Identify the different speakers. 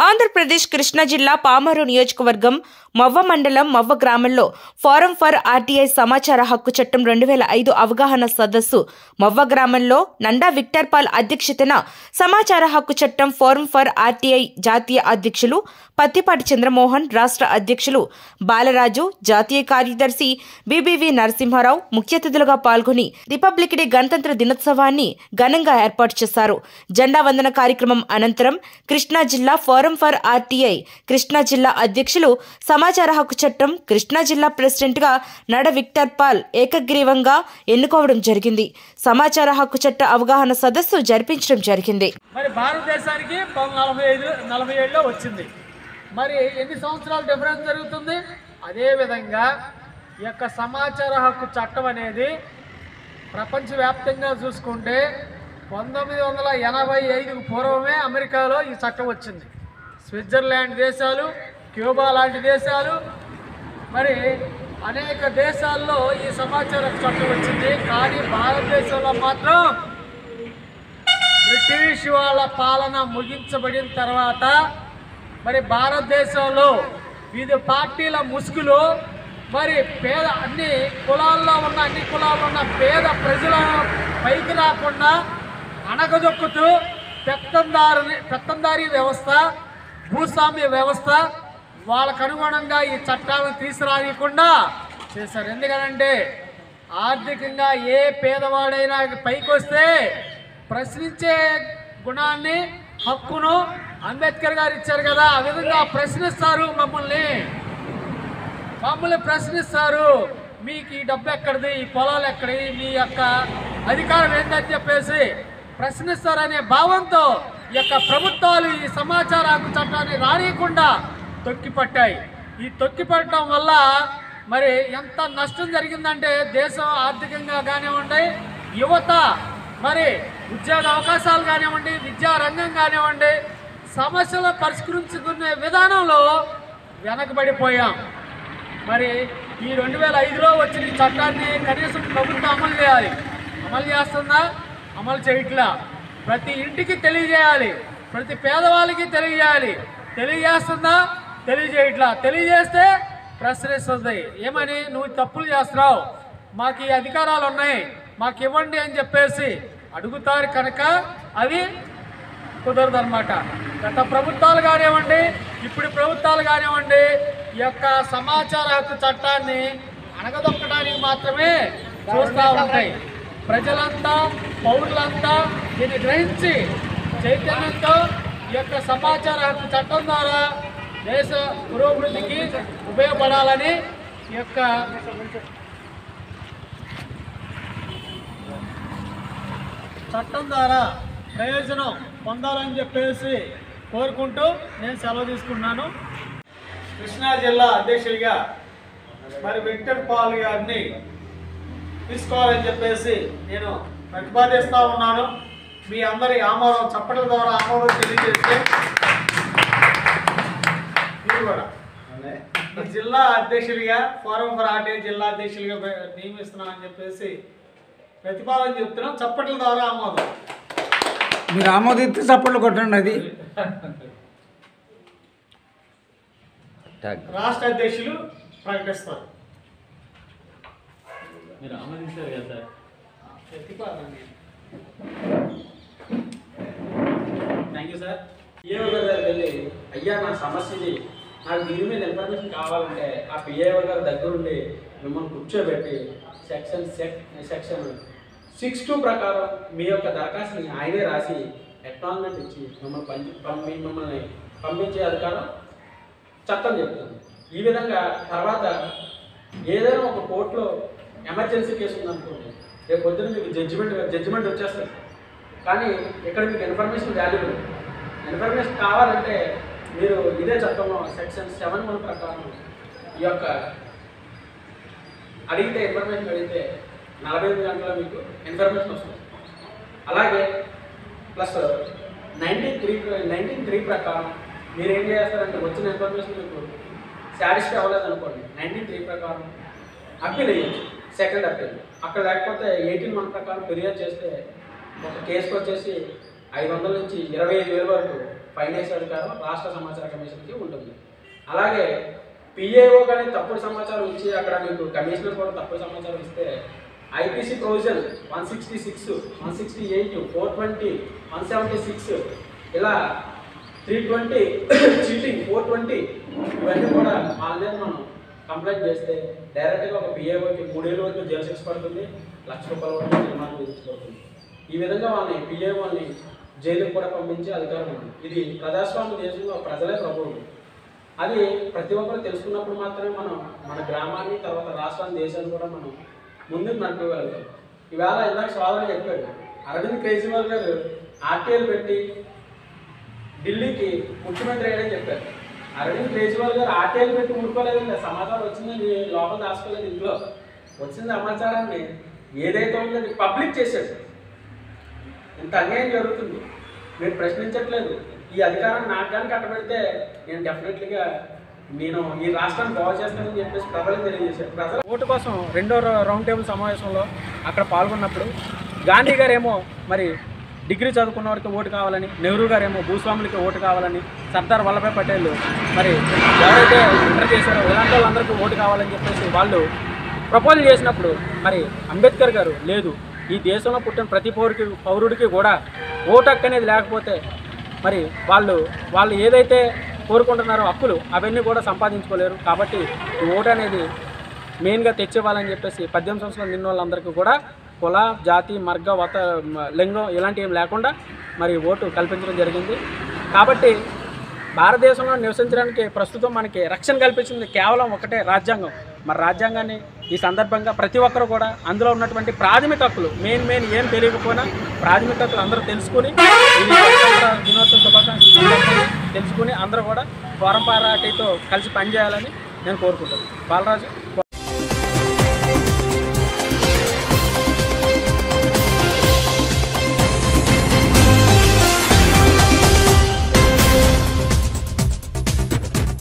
Speaker 1: ఆంధ్రప్రదేశ్ కృష్ణా జిల్లా పామరు నియోజకవర్గం మవ్వ మండలం మవ్వ గ్రామంలో ఫోరం ఫర్ ఆర్టీఐ సమాచార హక్కు చట్టం రెండు వేల ఐదు అవగాహన సదస్సు మవ్వ గ్రామంలో నండా విక్టర్ పాల్ అధ్యక్షతన సమాచార హక్కు చట్టం ఫోరం ఫర్ ఆర్టీఐ జాతీయ అధ్యక్షులు పత్తిపాటి చంద్రమోహన్ రాష్ట్ర అధ్యక్షులు బాలరాజు జాతీయ కార్యదర్శి బీబీవీ నరసింహారావు ముఖ్య అతిథులుగా పాల్గొని రిపబ్లిక్ డే గణతంత్ర దినోత్సవాన్ని ఘనంగా ఏర్పాటు చేశారు జెండా వందన కార్యక్రమం అనంతరం కృష్ణా జిల్లా ఫోరం ఫర్ ఆర్టీఐ కృష్ణా జిల్లా అధ్యక్షులు సమాచార హక్కు చట్టం కృష్ణా జిల్లా ప్రెసిడెంట్ గా నడ విక్టర్ పాల్ ఏకగ్రీవంగా ఎన్నుకోవడం జరిగింది సమాచార హక్కు చట్ట అవగాహన సదస్సు జరిపించడం జరిగింది
Speaker 2: మరి భారతదేశానికి ప- నలభై ఐదు నలభై ఏడులో వచ్చింది మరి ఎన్ని సంవత్సరాలు డిఫరెన్స్ జరుగుతుంది అదేవిధంగా ఈ యొక్క సమాచార హక్కు చట్టం అనేది ప్రపంచవ్యాప్తంగా చూసుకుంటే పంతొమ్మిది వందల ఎనభై ఐదుకు పూర్వమే అమెరికాలో ఈ చట్టం వచ్చింది స్విట్జర్లాండ్ దేశాలు క్యూబా లాంటి దేశాలు మరి అనేక దేశాల్లో ఈ సమాచార హక్కు చట్టం వచ్చింది కానీ భారతదేశంలో మాత్రం బ్రిటిష్ వాళ్ళ పాలన ముగించబడిన తర్వాత మరి భారతదేశంలో వివిధ పార్టీల ముసుగులో మరి పేద అన్ని కులాల్లో ఉన్న అన్ని కులాల్లో ఉన్న పేద ప్రజలను పైకి రాకుండా అణగదొక్కుతూ పెత్తందారు పెత్తందారీ వ్యవస్థ భూస్వామ్య వ్యవస్థ వాళ్ళకు అనుగుణంగా ఈ చట్టాలను తీసుకురానియకుండా చేశారు ఎందుకనంటే ఆర్థికంగా ఏ పేదవాడైనా పైకి వస్తే ప్రశ్నించే గుణాన్ని హక్కును అంబేద్కర్ గారు ఇచ్చారు కదా ఆ విధంగా ప్రశ్నిస్తారు మమ్మల్ని మమ్మల్ని ప్రశ్నిస్తారు మీకు ఈ డబ్బు ఎక్కడిది ఈ పొలాలు ఎక్కడి మీ యొక్క అధికారం ఏంటని చెప్పేసి ప్రశ్నిస్తారనే భావంతో ఈ యొక్క ప్రభుత్వాలు ఈ సమాచార హక్కు చట్టాన్ని రానియకుండా తొక్కిపట్టాయి ఈ తొక్కిపట్టడం వల్ల మరి ఎంత నష్టం జరిగిందంటే దేశం ఆర్థికంగా కానివ్వండి యువత మరి ఉద్యోగ అవకాశాలు కానివ్వండి విద్యా రంగం కానివ్వండి సమస్యలు పరిష్కరించుకునే విధానంలో వెనకబడిపోయాం మరి ఈ రెండు వేల ఐదులో వచ్చిన ఈ చట్టాన్ని కనీసం ప్రభుత్వం అమలు చేయాలి అమలు చేస్తుందా అమలు చేయట్లా ప్రతి ఇంటికి తెలియజేయాలి ప్రతి పేదవాళ్ళకి తెలియజేయాలి తెలియజేస్తుందా తెలియజేయట్లా తెలియజేస్తే ప్రశ్నిస్తుంది ఏమని నువ్వు తప్పులు చేస్తున్నావు మాకు ఈ అధికారాలు ఉన్నాయి మాకు ఇవ్వండి అని చెప్పేసి అడుగుతారు కనుక అవి కుదరదు అనమాట గత ప్రభుత్వాలు కానివ్వండి ఇప్పుడు ప్రభుత్వాలు కానివ్వండి ఈ యొక్క సమాచార హక్కు చట్టాన్ని అణగదొక్కడానికి మాత్రమే చూస్తూ ఉంటాయి ప్రజలంతా పౌరులంతా దీన్ని గ్రహించి చైతన్యంతో ఈ యొక్క సమాచార హక్కు చట్టం ద్వారా దేశ పురోభివృద్ధికి ఉపయోగపడాలని ఈ యొక్క చట్టం ద్వారా ప్రయోజనం పొందాలని చెప్పేసి కోరుకుంటూ నేను సెలవు తీసుకున్నాను కృష్ణా జిల్లా అధ్యక్షుడిగా మరి విక్టర్ పాల్ గారిని తీసుకోవాలని చెప్పేసి నేను ప్రతిపాదిస్తూ ఉన్నాను మీ అందరి ఆమోదం చప్పట్ల ద్వారా ఆమోదం తెలియజేస్తే మీరు కూడా ఈ జిల్లా అధ్యక్షుడిగా ఫోరం ఫర్ ఆర్టీ జిల్లా అధ్యక్షుడిగా నియమిస్తున్నానని చెప్పేసి ప్రతిపాదన చెప్తున్నాం చప్పట్ల ద్వారా ఆమోదం
Speaker 3: మీరు ఆమోదిస్తే చప్పట్లు కొట్టండి అది
Speaker 2: రాష్ట్ర అధ్యక్షులు ప్రకటిస్తారు
Speaker 4: మీరు ఆమోదించారు కదా సార్
Speaker 2: ప్రతిపాదన
Speaker 4: థ్యాంక్ యూ సార్ పిఏఓ గారి దగ్గరికి వెళ్ళి అయ్యా నా సమస్యది నాకు దీని మీద ఇన్ఫర్మేషన్ కావాలంటే ఆ పిఏఓ గారి దగ్గరుండి మిమ్మల్ని కూర్చోబెట్టి సెక్షన్ సెక్షన్ సిక్స్ టూ ప్రకారం మీ యొక్క దరఖాస్తుని ఆయనే రాసి అక్నాలజ్మెంట్ ఇచ్చి మిమ్మల్ని పంపి పంపి మిమ్మల్ని పంపించే అధికారం చట్టం చెప్తుంది ఈ విధంగా తర్వాత ఏదైనా ఒక కోర్టులో ఎమర్జెన్సీ కేసు ఉందనుకోండి రేపు పొద్దున్న మీకు జడ్జిమెంట్ జడ్జిమెంట్ వచ్చేస్తుంది కానీ ఇక్కడ మీకు ఇన్ఫర్మేషన్ వాల్యుబుల్ ఇన్ఫర్మేషన్ కావాలంటే మీరు ఇదే చట్టంలో సెక్షన్ సెవెన్ వన్ ప్రకారం ఈ యొక్క అడిగితే ఇన్ఫర్మేషన్ అడిగితే నలభై ఎనిమిది గంటల మీకు ఇన్ఫర్మేషన్ వస్తుంది అలాగే plus nineteen three nineteen three ప్రకారం మీరు ఏం చేస్తారంటే వచ్చిన ఇన్ఫర్మేషన్ మీకు సాటిస్ఫై అవ్వలేదు అనుకోండి నైన్టీన్ త్రీ ప్రకారం అప్పీల్ అయ్యొచ్చు సెకండ్ అప్పీల్ అక్కడ లేకపోతే ఎయిటీన్ వన్ ప్రకారం ఫిర్యాదు చేస్తే ఒక కేసుకు వచ్చేసి ఐదు వందల నుంచి ఇరవై ఐదు వేల వరకు ఫైనాన్స్ అధికారం రాష్ట్ర సమాచార కమిషన్కి ఉంటుంది అలాగే పిఏఓ కానీ తప్పుడు సమాచారం ఇచ్చి అక్కడ మీకు కమిషనర్ కూడా తప్పుడు సమాచారం ఇస్తే IPC provision one sixty six one sixty eight four twenty one seventy six ఇలా three twenty cheating four twenty ఇవన్నీ కూడా వాళ్ళ మీద మనం కంప్లైంట్ చేస్తే డైరెక్ట్గా ఒక పిఏఓకి మూడేళ్ళ వరకు జైలు శిక్ష పడుతుంది లక్ష రూపాయల వరకు జరిమానా విధించబడుతుంది ఈ విధంగా వాళ్ళని పిఏఓని జైలుకి కూడా పంపించే అధికారం ఉంది ఇది ప్రజాస్వామ్య దేశంలో ప్రజలే ప్రభువులు అది ప్రతి ఒక్కరు తెలుసుకున్నప్పుడు మాత్రమే మనం మన గ్రామాన్ని తర్వాత రాష్ట్రాన్ని దేశాన్ని కూడా మనం ముందుకు నడిపగలుగుతాం ఈవేళ ఇందాక సోదరుడు చెప్పాడు అరవింద్ కేజ్రీవాల్ గారు ఆర్టీఐలు పెట్టి ఢిల్లీకి ముఖ్యమంత్రి అయ్యాడని చెప్పారు అరవింద్ కేజ్రీవాల్ గారు ఆర్టీఐలు పెట్టి ఊరుకోలేదండి సమాచారం వచ్చిందని లోపల దాచుకోలేదు ఇంట్లో వచ్చిన సమాచారాన్ని ఏదైతే ఉందో అది పబ్లిక్ చేశాడు ఇంత అన్యాయం జరుగుతుంది మీరు ప్రశ్నించట్లేదు ఈ అధికారాన్ని నాకు కానీ కట్టబెడితే నేను డెఫినెట్లీగా నేను ఈ రాష్ట్రాన్ని బాగు చేస్తానని చెప్పేసి ప్రజలకు తెలియజేశాను ప్రజల ఓటు కోసం రెండో రౌ- రౌండ్ టేబుల్ సమావేశంలో అక్కడ పాల్గొన్నప్పుడు గాంధీ గారేమో మరి డిగ్రీ చదువుకున్న వారికి ఓటు కావాలని నెహ్రూ గారేమో భూస్వాములకి ఓటు కావాలని సర్దార్ వల్లభాయ్ పటేల్ మరి ఎవరైతే ఇంటర్ చేశారో ఇలాంటి వాళ్ళందరికీ ఓటు కావాలని చెప్పేసి వాళ్ళు ప్రపోజల్ చేసినప్పుడు మరి అంబేద్కర్ గారు లేదు ఈ దేశంలో పుట్టిన ప్రతి పౌరుడికి పౌరుడికి కూడా ఓటు హక్కు అనేది లేకపోతే మరి వాళ్ళు వాళ్ళు ఏదైతే కోరుకుంటున్నారో హక్కులు అవన్నీ కూడా సంపాదించుకోలేరు కాబట్టి ఈ ఓటు అనేది మెయిన్గా తెచ్చేవాళ్ళని చెప్పేసి పద్దెనిమిది సంవత్సరాలు నిన్న వాళ్ళందరికీ కూడా కుల జాతి మార్గ వత మ- లింగం ఇలాంటివి ఏం లేకుండా మరి ఓటు కల్పించడం జరిగింది కాబట్టి భారతదేశంలో నివసించడానికి ప్రస్తుతం మనకి రక్షణ కల్పించింది కేవలం ఒకటే రాజ్యాంగం మరి రాజ్యాంగాన్ని ఈ సందర్భంగా ప్రతి ఒక్కరు కూడా అందులో ఉన్నటువంటి ప్రాథమిక హక్కులు మెయిన్ మెయిన్ ఏం తెలియకపోయినా ప్రాథమిక హక్కులు అందరూ తెలుసుకుని ఇది స్వతంత్ర దినోత్సవ శుభాకాంక్షలు సందర్భంగా తెలుసుకుని అందరూ కూడా పోరంపారాటితో కలిసి పనిచేయాలని నేను కోరుకుంటాను బాలరాజు